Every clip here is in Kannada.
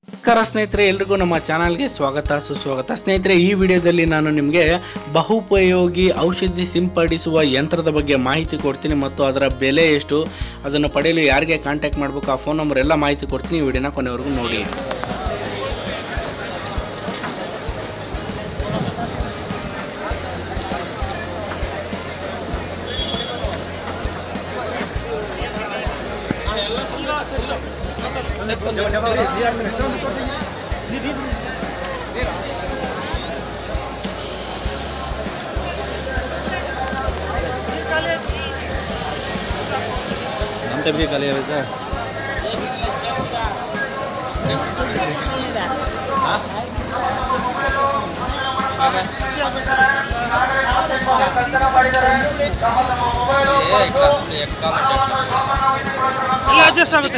ನಮಸ್ಕಾರ ಸ್ನೇಹಿತರೆ ಎಲ್ರಿಗೂ ನಮ್ಮ ಚಾನಲ್ಗೆ ಸ್ವಾಗತ ಸುಸ್ವಾಗತ ಸ್ನೇಹಿತರೆ ಈ ವಿಡಿಯೋದಲ್ಲಿ ನಾನು ನಿಮಗೆ ಬಹುಪಯೋಗಿ ಔಷಧಿ ಸಿಂಪಡಿಸುವ ಯಂತ್ರದ ಬಗ್ಗೆ ಮಾಹಿತಿ ಕೊಡ್ತೀನಿ ಮತ್ತು ಅದರ ಬೆಲೆ ಎಷ್ಟು ಅದನ್ನು ಪಡೆಯಲು ಯಾರಿಗೆ ಕಾಂಟ್ಯಾಕ್ಟ್ ಮಾಡಬೇಕು ಆ ಫೋನ್ ನಂಬರ್ ಎಲ್ಲ ಮಾಹಿತಿ ಕೊಡ್ತೀನಿ ಈ ವಿಡಿಯೋನ ಕೊನೆವರೆಗೂ ನೋಡಿ ನಮ್ಮ ಟೈಮ್ಗೆ ಖಾಲಿ ಆಗುತ್ತೆ ಎಲ್ಲ ಅಡ್ಜಸ್ಟ್ ಆಗುತ್ತೆ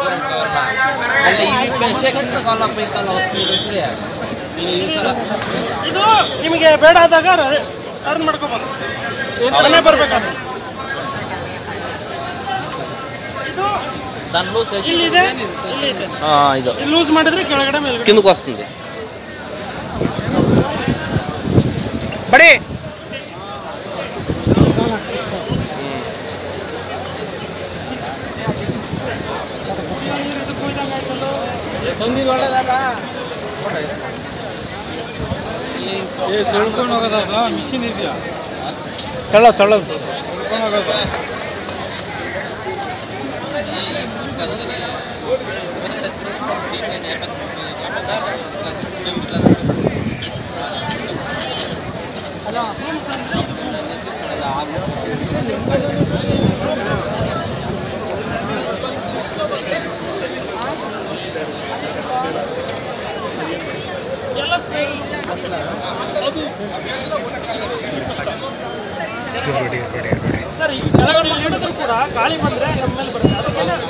ಇದು ನಿಮಗೆ ಬೇಡ ಆದಾಗ ಟರ್ನ್ ಮಾಡ್ಕೋಬೋದು ಮನೆ ಬರ್ಬೇಕಾದ್ರೆ ಇದು ಇಲ್ಲಿದೆ ಇಲ್ಲಿದೆ ಹಾಂ ಇದು ಇಲ್ಲಿ ಲೂಸ್ ಮಾಡಿದ್ರೆ ಕೆಳಗಡೆ ಮೇಲೆ కిందకు వస్తుంది ಬಡಿ ತೊಳ್ಕೊಂಡು ಹೋಗೋದಾಗ ಮಿಷಿನ್ ಇದೆಯಾ ತಳ್ಳ ತಳ್ಳ ತೊಳ್ಕೊಂಡು ಹೋಗೋದು ಎಲ್ಲ ಸ್ಪ್ರೇ ಸರ್ ಈ ಕೆಳಗಡೆ ಇಳಿದ್ರು ಕೂಡ ಗಾಳಿ ಬಂದ್ರೆ ನಮ್ಮ ಮೇಲೆ ಬರುತ್ತೆ ಅದಕ್ಕೆ